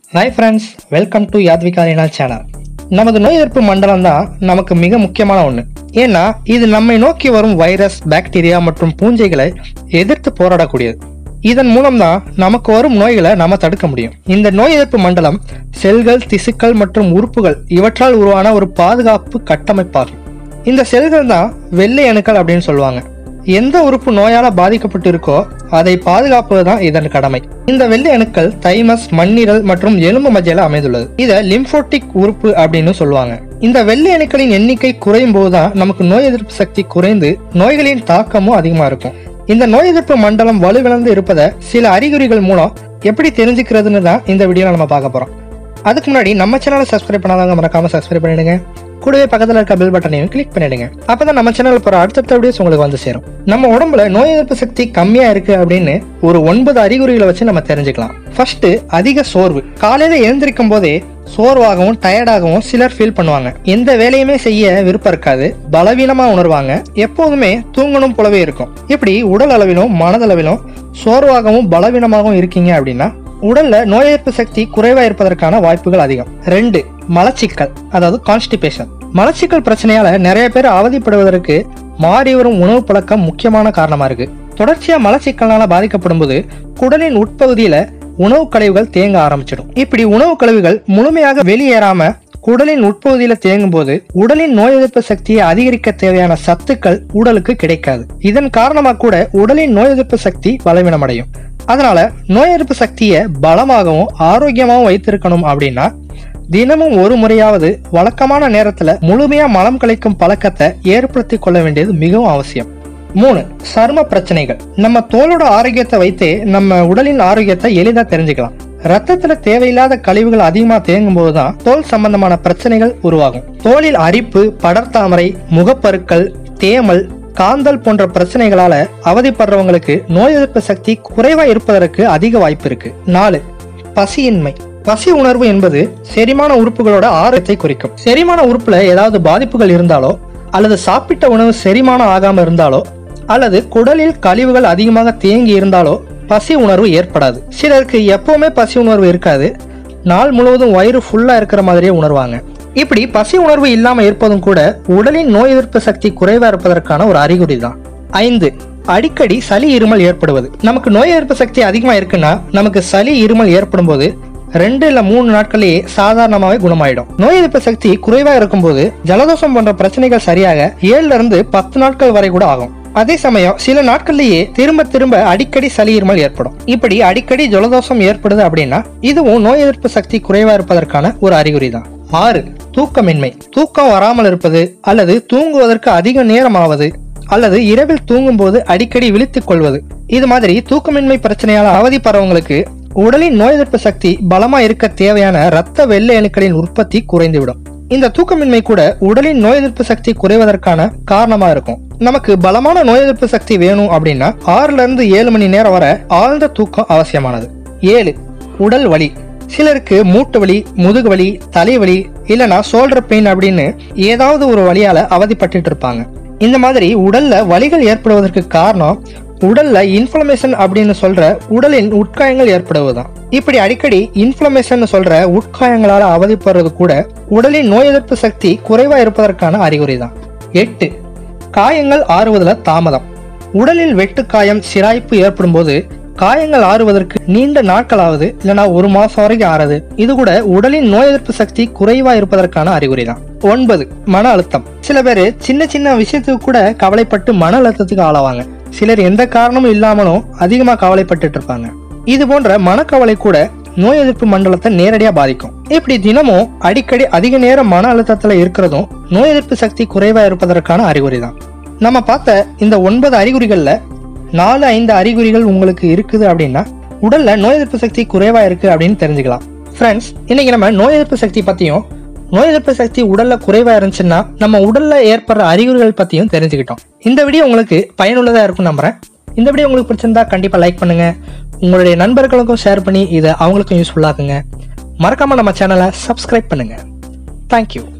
hi friends welcome to Yadvika Reena channel நமது நோய் எதிர்ப்பு மண்டலம் தான் நமக்கு மிக முக்கியமான ஒன்று ஏன்னா இது நம்மை நோக்கி வரும் வைரஸ் பாக்டீரியா மற்றும் பூஞ்சைகளை எதிர்த்து போராடக்கூடியது இதன் மூலம் தான் நமக்கு வரும் நோய்களை நம்ம தடுக்க முடியும் இந்த நோய் எதிர்ப்பு மண்டலம் செல்கள் திசுக்கள் மற்றும் உறுப்புகள் இவற்றால் உருவான ஒரு பாதுகாப்பு கட்டமைப்பாகும் இந்த செல்கள் தான் வெள்ளை அணுக்கள் அப்படின்னு சொல்லுவாங்க எந்த உறுப்பு நோயால பாதிக்கப்பட்டு இருக்கோ அதை பாதுகாப்பது தான் இதன் கடமை இந்த வெள்ளை அணுக்கள் தைமஸ் மண்ணீரல் மற்றும் எலும்பு மஜ்ஜையில அமைந்துள்ளது இதை லிம்போட்டிக் உறுப்பு அப்படின்னு சொல்லுவாங்க இந்த வெள்ளை அணுக்களின் எண்ணிக்கை குறையும் போதுதான் நமக்கு நோய் எதிர்ப்பு சக்தி குறைந்து நோய்களின் தாக்கமும் அதிகமா இருக்கும் இந்த நோய் எதிர்ப்பு மண்டலம் வலுவிழந்து இருப்பதை சில அறிகுறிகள் மூலம் எப்படி தெரிஞ்சுக்கிறதுன்னு தான் இந்த வீடியோல நம்ம பார்க்க போறோம் அதுக்கு முன்னாடி நம்ம சேனலை சப்ஸ்கிரைப் பண்ணாதவங்க மறக்காம சப்ஸ்கிரைப் பண்ணிடுங்க கூடவே பக்கத்தில் இருக்க பெல் பட்டனையும் கிளிக் பண்ணிடுங்க அப்பதான் நம்ம சேனல் போற அடுத்தடுத்த வீடியோஸ் உங்களுக்கு வந்து சேரும் நம்ம உடம்புல நோய் எதிர்ப்பு சக்தி கம்மியா இருக்கு அப்படின்னு ஒரு ஒன்பது அறிகுறிகளை வச்சு நம்ம தெரிஞ்சுக்கலாம் ஃபர்ஸ்ட் அதிக சோர்வு காலையில எழுந்திருக்கும் போதே சோர்வாகவும் டயர்டாகவும் சிலர் ஃபீல் பண்ணுவாங்க எந்த வேலையுமே செய்ய விருப்பம் இருக்காது பலவீனமா உணர்வாங்க எப்போதுமே தூங்கணும் போலவே இருக்கும் இப்படி உடல் அளவிலும் மனதளவிலும் சோர்வாகவும் பலவீனமாகவும் இருக்கீங்க அப்படின்னா உடல்ல நோய் எதிர்ப்பு சக்தி குறைவா இருப்பதற்கான வாய்ப்புகள் அதிகம் ரெண்டு மலச்சிக்கல் அதாவது கான்ஸ்டிபேஷன் மலச்சிக்கல் பிரச்சனையால நிறைய பேர் அவதிப்படுவதற்கு மாறி வரும் உணவு பழக்கம் முக்கியமான காரணமா இருக்கு தொடர்ச்சியா மலச்சிக்கல்னால பாதிக்கப்படும் போது குடலின் உட்பகுதியில உணவு கழிவுகள் தேங்க ஆரம்பிச்சிடும் இப்படி உணவு கழிவுகள் முழுமையாக வெளியேறாம குடலின் உட்பகுதியில தேங்கும் போது உடலின் நோய் எதிர்ப்பு சக்தியை அதிகரிக்க தேவையான சத்துக்கள் உடலுக்கு கிடைக்காது இதன் காரணமா கூட உடலின் நோய் எதிர்ப்பு சக்தி பலவீனமடையும் அதனால நோய் எதிர்ப்பு சக்தியை பலமாகவும் ஆரோக்கியமாகவும் வைத்திருக்கணும் அப்படின்னா தினமும் ஒரு முறையாவது வழக்கமான நேரத்துல முழுமையா மலம் கழிக்கும் பழக்கத்தை ஏற்படுத்தி கொள்ள வேண்டியது மிகவும் அவசியம் மூணு சரும பிரச்சனைகள் நம்ம தோலோட ஆரோக்கியத்தை வைத்தே நம்ம உடலின் ஆரோக்கியத்தை எளிதா தெரிஞ்சுக்கலாம் ரத்தத்துல தேவையில்லாத கழிவுகள் அதிகமா தேங்கும் போதுதான் தோல் சம்பந்தமான பிரச்சனைகள் உருவாகும் தோலில் அரிப்பு படர்தாமரை முகப்பருக்கள் தேமல் காந்தல் போன்ற பிரச்சனைகளால அவதிப்படுறவங்களுக்கு நோய் எதிர்ப்பு சக்தி குறைவா இருப்பதற்கு அதிக வாய்ப்பு இருக்கு நாலு பசியின்மை பசி உணர்வு என்பது செரிமான உறுப்புகளோட ஆரோக்கியத்தை குறிக்கும் செரிமான உறுப்புல ஏதாவது பாதிப்புகள் இருந்தாலோ அல்லது சாப்பிட்ட உணவு செரிமானம் ஆகாம இருந்தாலோ அல்லது குடலில் கழிவுகள் அதிகமாக தேங்கி இருந்தாலோ பசி உணர்வு ஏற்படாது சிலருக்கு எப்பவுமே பசி உணர்வு இருக்காது நாள் முழுவதும் வயிறு ஃபுல்லா இருக்கிற மாதிரியே உணர்வாங்க இப்படி பசி உணர்வு இல்லாம இருப்பதும் கூட உடலின் நோய் எதிர்ப்பு சக்தி குறைவா இருப்பதற்கான ஒரு அறிகுறி தான் ஐந்து அடிக்கடி சளி இருமல் ஏற்படுவது நமக்கு நோய் எதிர்ப்பு சக்தி அதிகமா இருக்குன்னா நமக்கு சளி இருமல் ஏற்படும் போது ரெண்டு இல்ல மூணு நாட்களே சாதாரணமாவே குணமாயிடும் நோய் எதிர்ப்பு சக்தி குறைவா இருக்கும்போது ஜலதோஷம் போன்ற பிரச்சனைகள் சரியாக ஏழுல இருந்து பத்து நாட்கள் வரை கூட ஆகும் அதே சமயம் சில நாட்கள்லயே திரும்ப திரும்ப அடிக்கடி சளி இருமல் ஏற்படும் இப்படி அடிக்கடி ஜலதோஷம் ஏற்படுது அப்படின்னா இதுவும் நோய் எதிர்ப்பு சக்தி குறைவா இருப்பதற்கான ஒரு அறிகுறி தான் ஆறு தூக்கமின்மை தூக்கம் வராமல் இருப்பது அல்லது தூங்குவதற்கு அதிக நேரம் ஆவது அல்லது இரவில் தூங்கும் போது அடிக்கடி விழித்துக் கொள்வது இது மாதிரி தூக்கமின்மை பிரச்சனையால அவதிப்படுறவங்களுக்கு உடலின் நோய் எதிர்ப்பு சக்தி பலமா இருக்க தேவையான இரத்த வெள்ளை அணுக்களின் உற்பத்தி குறைந்துவிடும் இந்த தூக்கமின்மை கூட உடலின் நோய் எதிர்ப்பு சக்தி குறைவதற்கான காரணமா இருக்கும் நமக்கு பலமான நோய் எதிர்ப்பு சக்தி வேணும் அப்படின்னா ஆறுல இருந்து ஏழு மணி நேரம் வரை ஆழ்ந்த தூக்கம் அவசியமானது ஏழு உடல் வலி சிலருக்கு மூட்டு வலி முதுகு வலி தலைவலி இல்லனா ஷோல்டர் பெயின் அப்படின்னு ஏதாவது ஒரு வழியால அவதிப்பட்டு இருப்பாங்க இந்த மாதிரி உடல்ல வலிகள் ஏற்படுவதற்கு காரணம் உடல்ல இன்ஃபிளமேஷன் அப்படின்னு சொல்ற உடலின் உட்காயங்கள் ஏற்படுவதுதான் இப்படி அடிக்கடி இன்ஃபிளமேஷன் சொல்ற உட்காயங்களால அவதிப்படுறது கூட உடலின் நோய் எதிர்ப்பு சக்தி குறைவா இருப்பதற்கான அறிகுறி தான் எட்டு காயங்கள் ஆறுவதுல தாமதம் உடலில் வெட்டுக்காயம் சிராய்ப்பு ஏற்படும் போது காயங்கள் ஆறுவதற்கு நீண்ட நாட்களாவது இல்லைனா ஒரு மாசம் வரைக்கும் ஆறுது இது கூட உடலின் நோய் எதிர்ப்பு சக்தி குறைவா இருப்பதற்கான அறிகுறி தான் ஒன்பது மன அழுத்தம் சில பேர் சின்ன சின்ன விஷயத்துக்கு கூட கவலைப்பட்டு மன அழுத்தத்துக்கு ஆளாவாங்க சிலர் எந்த காரணமும் இல்லாமலும் அதிகமா கவலைப்பட்டு இருப்பாங்க இது போன்ற மனக்கவலை கூட நோய் எதிர்ப்பு மண்டலத்தை நேரடியா பாதிக்கும் இப்படி தினமும் அடிக்கடி அதிக நேரம் மன அழுத்தத்துல இருக்கிறதும் நோய் எதிர்ப்பு சக்தி குறைவா இருப்பதற்கான அறிகுறி தான் நம்ம பார்த்த இந்த ஒன்பது அறிகுறிகள்ல நாலு ஐந்து அறிகுறிகள் உங்களுக்கு இருக்குது அப்படின்னா உடல்ல நோய் எதிர்ப்பு சக்தி குறைவா இருக்கு அப்படின்னு தெரிஞ்சுக்கலாம் ஃப்ரெண்ட்ஸ் இன்னைக்கு நம்ம நோய் எதிர்ப்பு சக்தி பத்தியும் நோய் எதிர்ப்பு சக்தி உடல்ல குறைவா இருந்துச்சுன்னா நம்ம உடல்ல ஏற்படுற அறிகுறிகள் பத்தியும் தெரிஞ்சுக்கிட்டோம் இந்த வீடியோ உங்களுக்கு பயனுள்ளதா இருக்கும் நம்புறேன் இந்த வீடியோ உங்களுக்கு பிடிச்சிருந்தா கண்டிப்பா லைக் பண்ணுங்க உங்களுடைய நண்பர்களுக்கும் ஷேர் பண்ணி இதை அவங்களுக்கும் யூஸ்ஃபுல்லாக்குங்க மறக்காம நம்ம சேனலை சப்ஸ்கிரைப் பண்ணுங்க தேங்க்யூ